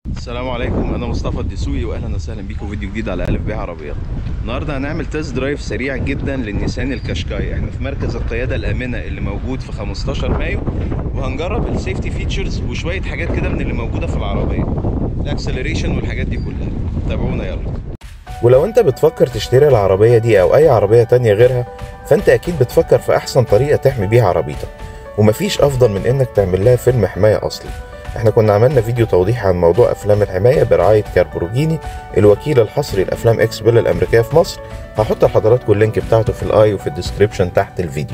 السلام عليكم انا مصطفى الدسوقي واهلا وسهلا بيكم في فيديو جديد على الف بيع عربيات النهارده هنعمل تيست درايف سريع جدا للنيسان الكاشكاي احنا في مركز القياده الامنه اللي موجود في 15 مايو وهنجرب السيفتي فيتشرز وشويه حاجات كده من اللي موجوده في العربيه الاكسلريشن والحاجات دي كلها تابعونا يلا ولو انت بتفكر تشتري العربية دي او اي عربية تانية غيرها فانت اكيد بتفكر في احسن طريقة تحمي بيها عربيتك ومفيش افضل من انك تعمل لها فيلم حماية اصلي احنا كنا عملنا فيديو توضيح عن موضوع افلام الحماية برعاية كاربروجيني الوكيل الحصري لافلام اكس بيل الامريكية في مصر هحط لحضراتكم اللينك بتاعته في الاي وفي الديسكريبشن تحت الفيديو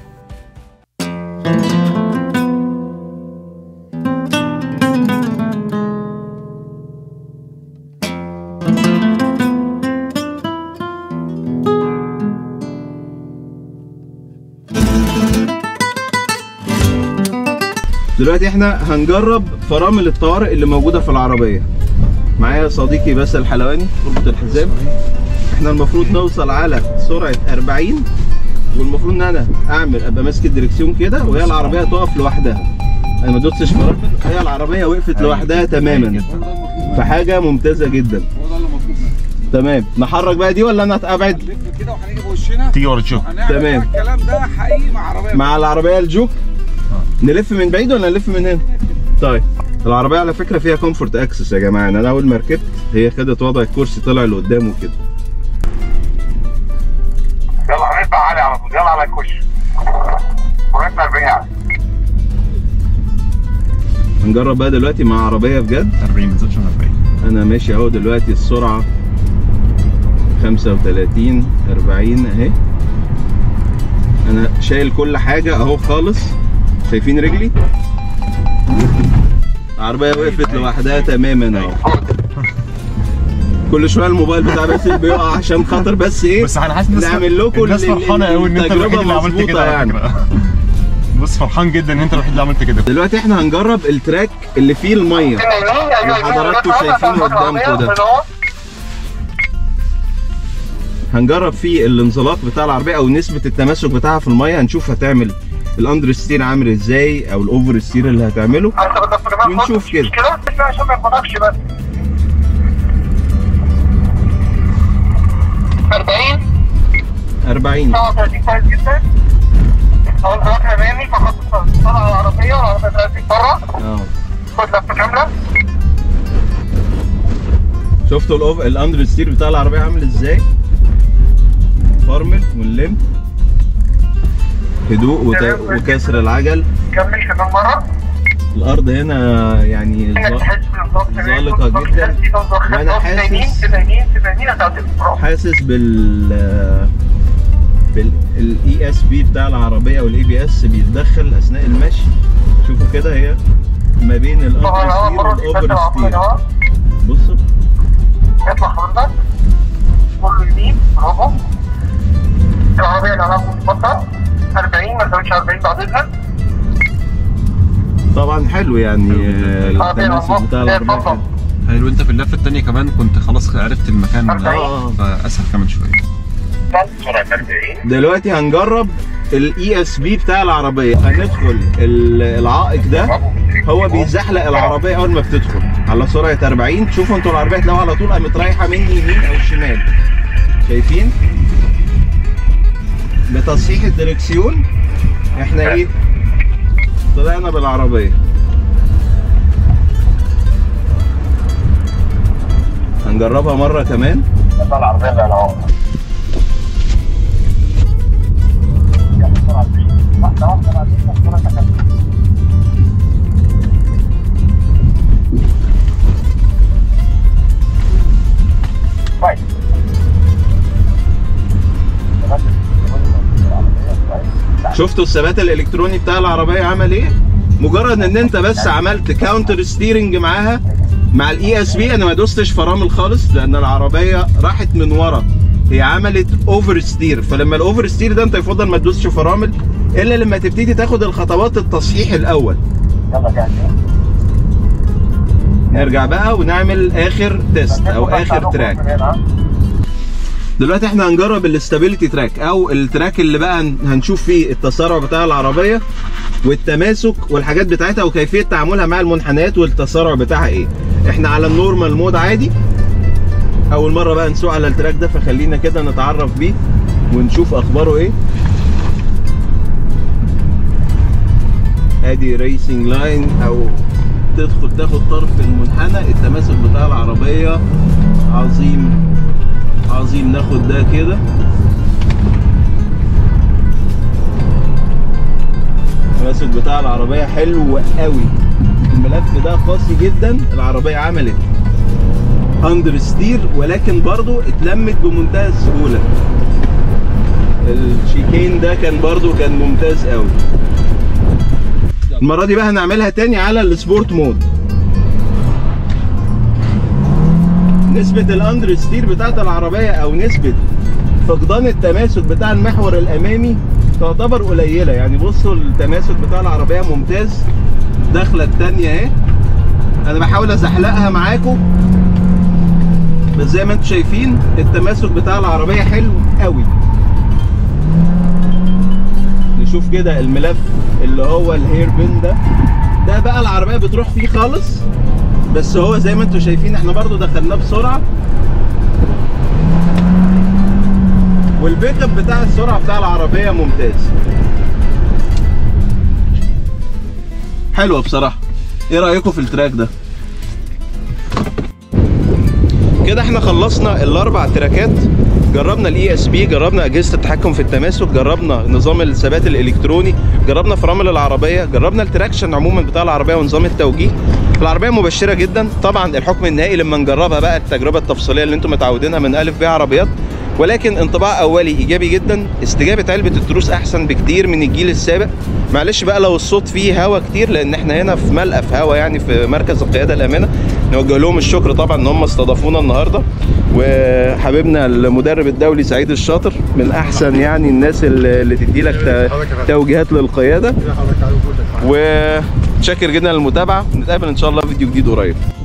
دلوقتي احنا هنجرب فرامل الطوارئ اللي موجوده في العربيه معايا صديقي باسل الحلواني اربط الحزام احنا المفروض نوصل على سرعه 40 والمفروض ان انا اعمل ابقى ماسك الدركسيون كده وهي العربيه تقف لوحدها انا ما دوستش فرامل هي العربيه وقفت لوحدها تماما فحاجه ممتازه جدا تمام نحرك بقى دي ولا انا ابعد نلف كده وهنيجي بوشنا تيجي ورا تشوف هنعمل تمام. بقى الكلام ده حقيقي مع عربيه مع العربيه الجوك نلف من بعيد ولا نلف من هنا طيب العربيه على فكره فيها كومفورت اكسس يا جماعه انا اول ما ركبت هي خدت وضع الكرسي طلع لقدام وكده يلا هنطلع عالي على طول يلا على الكش وريتنا 40 عالي هنجرب بقى دلوقتي مع عربيه بجد 40 ما تزيدش عن 40 انا ماشي اهو دلوقتي السرعه 35 40 اهي انا شايل كل حاجه اهو خالص شايفين رجلي العربيه وقفت لوحدها تماما اهو كل شويه الموبايل بتاع باسل بيقع عشان خاطر بس ايه بس انا حاسس الناس نعمل لكم الناس ال- فرحانه قوي ان انت الوحيد التجربه اللي عملت مظبوطه كده على يعني فكره بص فرحان جدا ان انت الوحيد اللي عملت كده دلوقتي احنا هنجرب التراك اللي فيه الميه اللي حضراتكم شايفينه قدامكم ده هنجرب فيه الانزلاق بتاع العربيه او نسبه التماسك بتاعها في الميه هنشوف هتعمل الاندر ستير عامل ازاي او الاوفر ستير اللي هتعمله ونشوف كده. كده عشان ما يخبطكش بس 40 40 37 كويس جدا اول ضغط امامي فخط طلع العربيه والعربيه تنزل بره اه خد لفه كامله شفتوا الاوف الاندر ستير بتاع العربيه عامل ازاي فرمل ونلم هدوء وت... وكسر العجل كمل كمان مره الارض هنا يعني انك ز- تحس بالضغط زالقة جدا. وأنا حاسس- 80 80 هتعطيك برافو حاسس بال بالاي اس بي بتاع العربيه والاي بي اس بيتدخل اثناء المشي شوفوا كده هي ما بين طبعا اول مره الاندر ستير تفتح والاوفر عقلك ستير اهو بصوا اطلع حضرتك كله يمين برافو العربيه اللي عليها متبطل 40 ما تسويش 40 بعد اذنك طبعا حلو يعني آه، العربيه التماسك بتاع العربيه العربيه حلو. اتفضل حلو انت في اللفه الثانيه كمان كنت خلاص عرفت المكان آه. فاسهل كمان شويه سرعه 40 دلوقتي هنجرب الاي اس بي بتاع العربيه هندخل ال- العائق ده هو بيزحلق العربيه اول ما بتدخل على سرعه 40 شوفوا انتوا العربيه تلاقوها على طول قامت رايحه مني يمين او شمال شايفين بتصحيح الدركسيون احنا ايه طلعنا بالعربيه هنجربها مره كمان يلا العربيه اللي على عمرك يلا سرعه 20 واحده واحده بعدين سرعه كامله كويس شفتوا الثبات الالكتروني بتاع العربيه عمل ايه مجرد ان انت بس عملت كاونتر ستيرنج معاها مع الاي اس بي انا ما دوستش فرامل خالص لان العربيه راحت من ورا هي عملت اوفر ستير فلما الاوفر ستير ده انت يفضل ما تدوسش فرامل الا لما تبتدي تاخد الخطوات التصحيح الاول يلا جاهزين نرجع بقى ونعمل اخر تيست او اخر تراك دلوقتي احنا هنجرب الاستابيليتي تراك او التراك اللي بقى هن- هنشوف فيه التسارع بتاع العربيه والتماسك والحاجات بتاعتها وكيفيه تعاملها مع المنحنيات والتسارع بتاعها ايه احنا على النورمال مود عادي اول مره بقى نسوق على التراك ده فخلينا كده نتعرف بيه ونشوف اخباره ايه ادي ريسنج لاين او تدخل تاخد طرف المنحنى التماسك بتاع العربيه عظيم عظيم ناخد ده كده التماسك بتاع العربيه حلو قوي الملف ده قاسي جدا العربيه عملت اندر ستير ولكن برضو اتلمت بمنتهى السهوله الشيكين ده كان برضو كان ممتاز قوي المره دي بقى هنعملها تاني على السبورت مود نسبة الاندر ستير بتاعت العربية او نسبة فقدان التماسك بتاع المحور الامامي تعتبر قليلة يعني بصوا التماسك بتاع العربية ممتاز الدخلة التانية اهي انا بحاول ازحلقها معاكم بس زي ما انتم شايفين التماسك بتاع العربية حلو قوي نشوف كده الملف اللي هو الهير بين ده ده بقى العربية بتروح فيه خالص بس هو زي ما انتم شايفين احنا برضو دخلناه بسرعة والبيك اب بتاع السرعة بتاع العربية ممتاز حلوة بصراحة ايه رأيكم في التراك ده كده احنا خلصنا الاربع تراكات جربنا الاي اس بي جربنا اجهزه التحكم في التماسك جربنا نظام الثبات الالكتروني جربنا فرامل العربيه جربنا التراكشن عموما بتاع العربيه ونظام التوجيه العربيه مبشره جدا طبعا الحكم النهائي لما نجربها بقى التجربه التفصيليه اللي انتم متعودينها من الف ب عربيات ولكن انطباع اولي ايجابي جدا استجابه علبه التروس احسن بكتير من الجيل السابق معلش بقى لو الصوت فيه هوا كتير لان احنا هنا في ملقى في هوا يعني في مركز القياده الامنه نوجه لهم الشكر طبعا ان هم استضافونا النهارده وحبيبنا المدرب الدولي سعيد الشاطر من احسن يعني الناس اللي اللي تدي لك توجيهات للقياده وشاكر جدا للمتابعه نتقابل ان شاء الله في فيديو جديد قريب